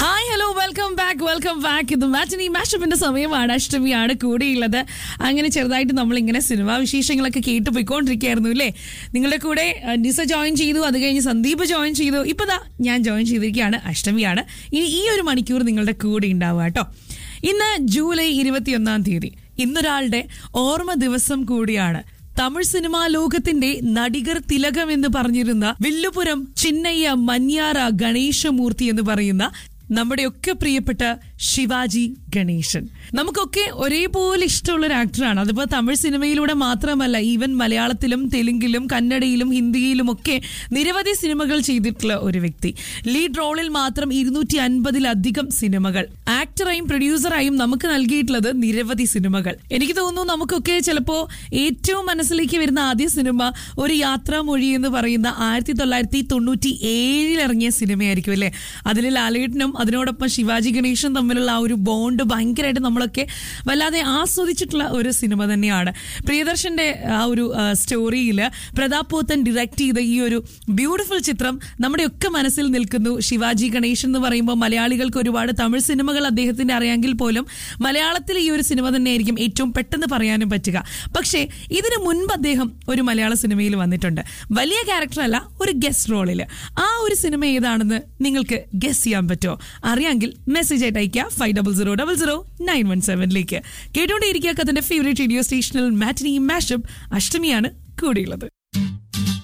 hi hello welcome back welcome back ഇത് matinee മാഷപ്പിന്റെ സമയമാണ് അഷ്ടമിയാണ് കൂടെയുള്ളത് അങ്ങനെ ചെറുതായിട്ട് നമ്മൾ ഇങ്ങനെ സിനിമാ വിശേഷങ്ങളൊക്കെ കേട്ട് പോയിക്കൊണ്ടിരിക്കുകയായിരുന്നു അല്ലേ നിങ്ങളുടെ കൂടെ അഹ്, നിസ ജോയിൻ ചെയ്തു അത് കഴിഞ്ഞ് സന്ദീപ് ജോയിൻ ചെയ്തു ഇപ്പൊ ദാ ഞാൻ ജോയിൻ ചെയ്തിരിക്കുകയാണ് അഷ്ടമിയാണ് ഇനി ഈ ഒരു മണിക്കൂർ നിങ്ങളുടെ കൂടെ ഉണ്ടാവുക കേട്ടോ ഇന്ന് ജൂലൈ ഇരുപത്തിയൊന്നാം തീയതി ഇന്നൊരാളുടെ ഓർമ്മ ദിവസം കൂടിയാണ് തമിഴ് സിനിമാ ലോകത്തിന്റെ നടികർ തിലകം എന്ന് പറഞ്ഞിരുന്ന വില്ലുപുരം ചിന്നയ്യ മന്യാറ ഗണേശമൂർത്തി എന്ന് പറയുന്ന നമ്മുടെയൊക്കെ പ്രിയപ്പെട്ട ശിവാജി ഗണേശൻ നമുക്കൊക്കെ ഒരേപോലെ ഇഷ്ടമുള്ള ഒരു ആക്ടറാണ് അതിപ്പോ തമിഴ് സിനിമയിലൂടെ മാത്രമല്ല ഈവൻ മലയാളത്തിലും തെലുങ്കിലും കന്നഡയിലും ഹിന്ദിയിലും ഒക്കെ നിരവധി സിനിമകൾ ചെയ്തിട്ടുള്ള ഒരു വ്യക്തി ലീഡ് റോളിൽ മാത്രം ഇരുന്നൂറ്റി അൻപതിലധികം സിനിമകൾ ആക്ടറായും പ്രൊഡ്യൂസറായും നമുക്ക് നൽകിയിട്ടുള്ളത് നിരവധി സിനിമകൾ എനിക്ക് തോന്നുന്നു നമുക്കൊക്കെ ചിലപ്പോ ഏറ്റവും മനസ്സിലേക്ക് വരുന്ന ആദ്യ സിനിമ ഒരു യാത്രാമൊഴി എന്ന് പറയുന്ന ആയിരത്തി തൊള്ളായിരത്തി തൊണ്ണൂറ്റി ഏഴിൽ ഇറങ്ങിയ സിനിമയായിരിക്കും അല്ലേ അതിൽ ലാലേട്ടനും അതിനോടൊപ്പം ശിവാജി ഗണേശനും തമ്മിലുള്ള ആ ഒരു ബോണ്ട് ഭയങ്കരമായിട്ട് നമ്മളൊക്കെ വല്ലാതെ ആസ്വദിച്ചിട്ടുള്ള ഒരു സിനിമ തന്നെയാണ് പ്രിയദർശന്റെ ആ ഒരു സ്റ്റോറിയിൽ പ്രതാപ് പോത്തൻ ഡിറക്ട് ചെയ്ത ഈ ഒരു ബ്യൂട്ടിഫുൾ ചിത്രം നമ്മുടെയൊക്കെ മനസ്സിൽ നിൽക്കുന്നു ശിവാജി ഗണേശൻ എന്ന് പറയുമ്പോൾ മലയാളികൾക്ക് ഒരുപാട് തമിഴ് സിനിമകൾ അദ്ദേഹത്തിന്റെ അറിയാമെങ്കിൽ പോലും മലയാളത്തിൽ ഈ ഒരു സിനിമ തന്നെയായിരിക്കും ഏറ്റവും പെട്ടെന്ന് പറയാനും പറ്റുക പക്ഷേ ഇതിനു മുൻപ് അദ്ദേഹം ഒരു മലയാള സിനിമയിൽ വന്നിട്ടുണ്ട് വലിയ ക്യാരക്ടർ അല്ല ഒരു ഗസ്റ്റ് റോളിൽ ആ ഒരു സിനിമ ഏതാണെന്ന് നിങ്ങൾക്ക് ഗസ് ചെയ്യാൻ പറ്റുമോ അറിയാമെങ്കിൽ മെസ്സേജ് ആയിട്ട് അയക്കുക five double zero double zero nine one സെവനിലേക്ക് കേട്ടുകൊണ്ടേയിരിക്കുക അതിന്റെ ഫേവറേറ്റ് റേഡിയോ സ്റ്റേഷനിൽ മാറ്റിനി മാഷപ്പ് അഷ്ടമിയാണ് കൂടിയുള്ളത്